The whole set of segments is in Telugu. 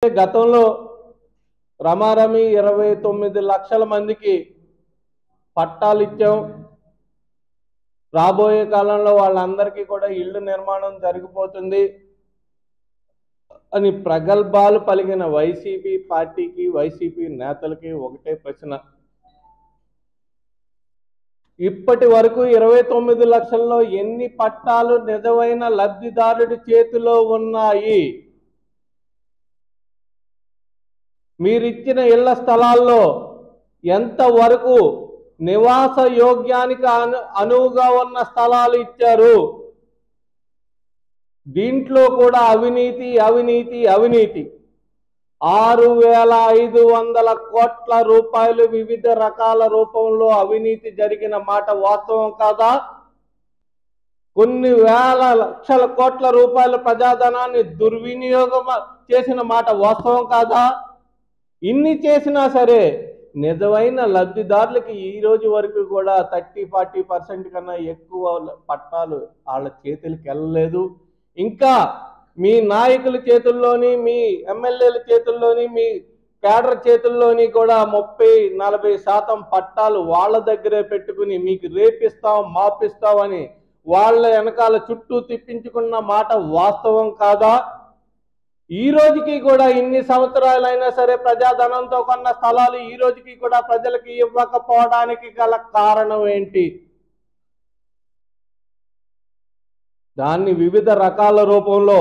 గతంలో రమారమి ఇరవై తొమ్మిది లక్షల మందికి పట్టాలు ఇచ్చాం రాబోయే కాలంలో వాళ్ళందరికీ కూడా ఇళ్ళు నిర్మాణం జరిగిపోతుంది అని ప్రగల్భాలు పలికిన వైసీపీ పార్టీకి వైసీపీ నేతలకి ఒకటే ప్రశ్న ఇప్పటి వరకు ఇరవై తొమ్మిది లక్షల్లో ఎన్ని పట్టాలు నిజమైన లబ్ధిదారుడి చేతిలో ఉన్నాయి మీరిచ్చిన ఇళ్ల స్థలాల్లో ఎంతవరకు నివాస యోగ్యానికి అను అనువుగా ఉన్న స్థలాలు ఇచ్చారు దీంట్లో కూడా అవినీతి అవినీతి అవినీతి ఆరు వేల ఐదు వందల కోట్ల రూపాయలు వివిధ రకాల రూపంలో అవినీతి జరిగిన మాట వాస్తవం కాదా కొన్ని వేల లక్షల కోట్ల రూపాయల ప్రజాధనాన్ని దుర్వినియోగం చేసిన మాట వాస్తవం కాదా ఇన్ని చేసినా సరే నిజమైన లబ్ధిదారులకి ఈ రోజు వరకు కూడా థర్టీ ఫార్టీ పర్సెంట్ కన్నా ఎక్కువ పట్టాలు వాళ్ళ చేతులకి వెళ్ళలేదు ఇంకా మీ నాయకుల చేతుల్లోని మీ ఎమ్మెల్యేల చేతుల్లోని మీ కేడర్ చేతుల్లోని కూడా ముప్పై నలభై శాతం పట్టాలు వాళ్ళ దగ్గరే పెట్టుకుని మీకు రేపిస్తాం మాపిస్తాం అని వాళ్ళ వెనకాల చుట్టూ తిప్పించుకున్న మాట వాస్తవం కాదా ఈ రోజుకి కూడా ఇన్ని సంవత్సరాలైనా సరే ప్రజాధనంతో కొన్న స్థలాలు ఈ రోజుకి కూడా ప్రజలకి ఇవ్వకపోవడానికి గల కారణం ఏంటి దాన్ని వివిధ రకాల రూపంలో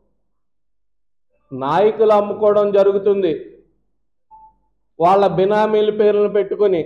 నాయకులు అమ్ముకోవడం జరుగుతుంది వాళ్ళ బినామీల పేర్లను పెట్టుకుని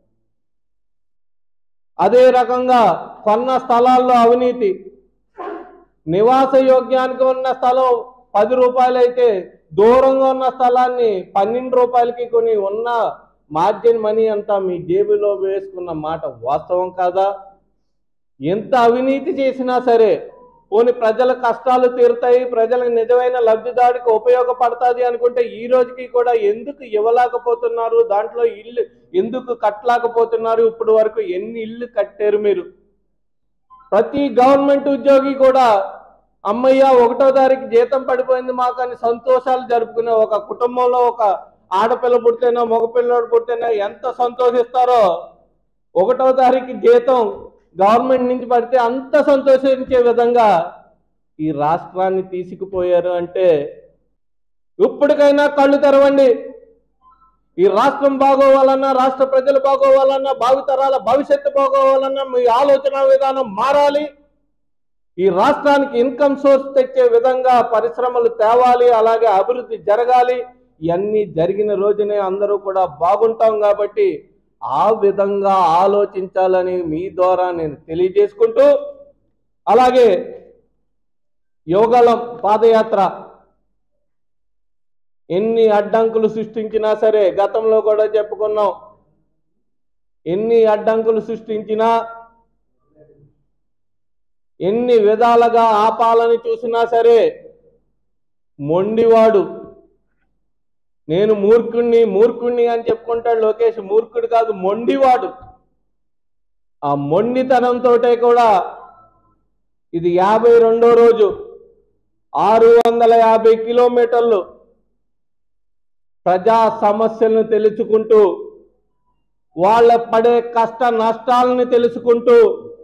అదే రకంగా కొన్న స్థలాల్లో అవినీతి నివాస యోగ్యానికి ఉన్న స్థలం పది రూపాయలు అయితే దూరంగా ఉన్న స్థలాన్ని పన్నెండు రూపాయలకి కొని ఉన్న మార్జిన్ మనీ అంతా మీ జేబులో వేసుకున్న మాట వాస్తవం కాదా ఎంత అవినీతి చేసినా సరే పోని ప్రజల కష్టాలు తీరుతాయి ప్రజలకు నిజమైన లబ్ధిదారికి ఉపయోగపడుతుంది అనుకుంటే ఈ రోజుకి కూడా ఎందుకు ఇవ్వలేకపోతున్నారు దాంట్లో ఇల్లు ఎందుకు కట్టలేకపోతున్నారు ఇప్పుడు వరకు ఎన్ని ఇల్లు కట్టారు మీరు ప్రతి గవర్నమెంట్ ఉద్యోగి కూడా అమ్మయ్య ఒకటో తారీఖు జీతం పడిపోయింది మాకు అని సంతోషాలు జరుపుకునే ఒక కుటుంబంలో ఒక ఆడపిల్ల పుడితేనో మగపిల్లడు పుడితేనో ఎంత సంతోషిస్తారో ఒకటో తారీఖు జీతం గవర్నమెంట్ నుంచి పడితే అంత సంతోషించే విధంగా ఈ రాష్ట్రాన్ని తీసుకుపోయారు అంటే ఇప్పటికైనా కళ్ళు తెరవండి ఈ రాష్ట్రం బాగోవాలన్నా రాష్ట్ర ప్రజలు బాగోవాలన్నా భావితరాల భవిష్యత్తు బాగోవాలన్నా మీ ఆలోచన విధానం మారాలి ఈ రాష్ట్రానికి ఇన్కమ్ సోర్స్ తెచ్చే విధంగా పరిశ్రమలు తేవాలి అలాగే అభివృద్ధి జరగాలి ఇవన్నీ జరిగిన రోజునే అందరూ కూడా బాగుంటాం కాబట్టి ఆ విధంగా ఆలోచించాలని మీ ద్వారా నేను తెలియజేసుకుంటూ అలాగే యోగలం పాదయాత్ర ఎన్ని అడ్డంకులు సృష్టించినా సరే గతంలో కూడా చెప్పుకున్నాం ఎన్ని అడ్డంకులు సృష్టించినా ఎన్ని విధాలుగా ఆపాలని చూసినా సరే మొండివాడు నేను మూర్ఖుణ్ణి మూర్ఖుణ్ణి అని చెప్పుకుంటాడు లోకేష్ మూర్ఖుడు కాదు మొండివాడు ఆ మొండితనంతో కూడా ఇది యాభై రెండో రోజు ఆరు వందల యాభై కిలోమీటర్లు ప్రజా సమస్యలను తెలుసుకుంటూ వాళ్ళ పడే కష్ట నష్టాలను తెలుసుకుంటూ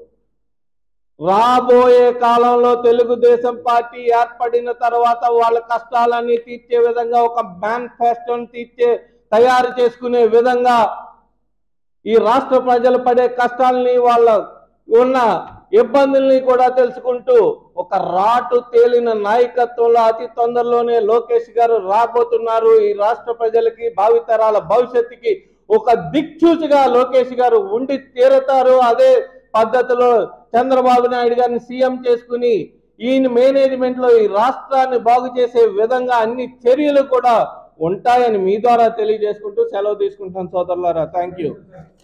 రాబోయే కాలంలో తెలుగుదేశం పార్టీ ఏర్పడిన తర్వాత వాళ్ళ కష్టాలన్నీ తీర్చే విధంగా ఒక మేనిఫెస్టోని తీర్చే తయారు చేసుకునే విధంగా ఈ రాష్ట్ర ప్రజలు పడే కష్టాలని వాళ్ళ ఉన్న ఇబ్బందుల్ని కూడా తెలుసుకుంటూ ఒక రాటు తేలిన నాయకత్వంలో అతి తొందరలోనే లోకేష్ గారు రాబోతున్నారు ఈ రాష్ట్ర ప్రజలకి భావితరాల భవిష్యత్తుకి ఒక దిక్చూచిగా లోకేష్ గారు ఉండి తీరుతారు అదే పద్ధతిలో చంద్రబాబు నాయుడు గారిని సీఎం చేసుకుని ఈయన మేనేజ్మెంట్ లో ఈ రాష్ట్రాన్ని బాగు చేసే విధంగా అన్ని చర్యలు కూడా ఉంటాయని మీ ద్వారా తెలియజేసుకుంటూ సెలవు తీసుకుంటాను సోదరులారా థ్యాంక్ యూ